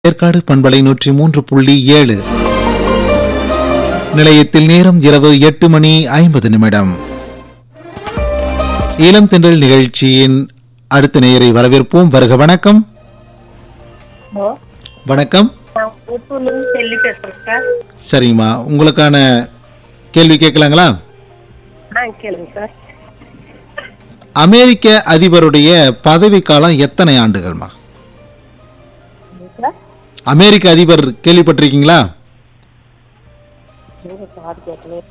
ஏற்காடு பண்பலை நூற்றி மூன்று புள்ளி ஏழு நிலையத்தில் நேரம் இரவு எட்டு மணி ஐம்பது நிமிடம் இளம் தென்றல் நிகழ்ச்சியின் அடுத்த நேயரை வரவேற்போம் வருக வணக்கம் ஹலோ வணக்கம் நான் ஊத்தூர்லேருந்து செல்லி பேசுகிறேன் சார் சரிங்கம்மா உங்களுக்கான கேள்வி கேட்கலாங்களா ஆ கேளுங்க சார் அமெரிக்க அதிபருடைய பதவிக்காலம் எத்தனை ஆண்டுகள்மா சார் அமெரிக்க அதிபர் கேள்விப்பட்டிருக்கீங்களா எங்க காது கேட்கல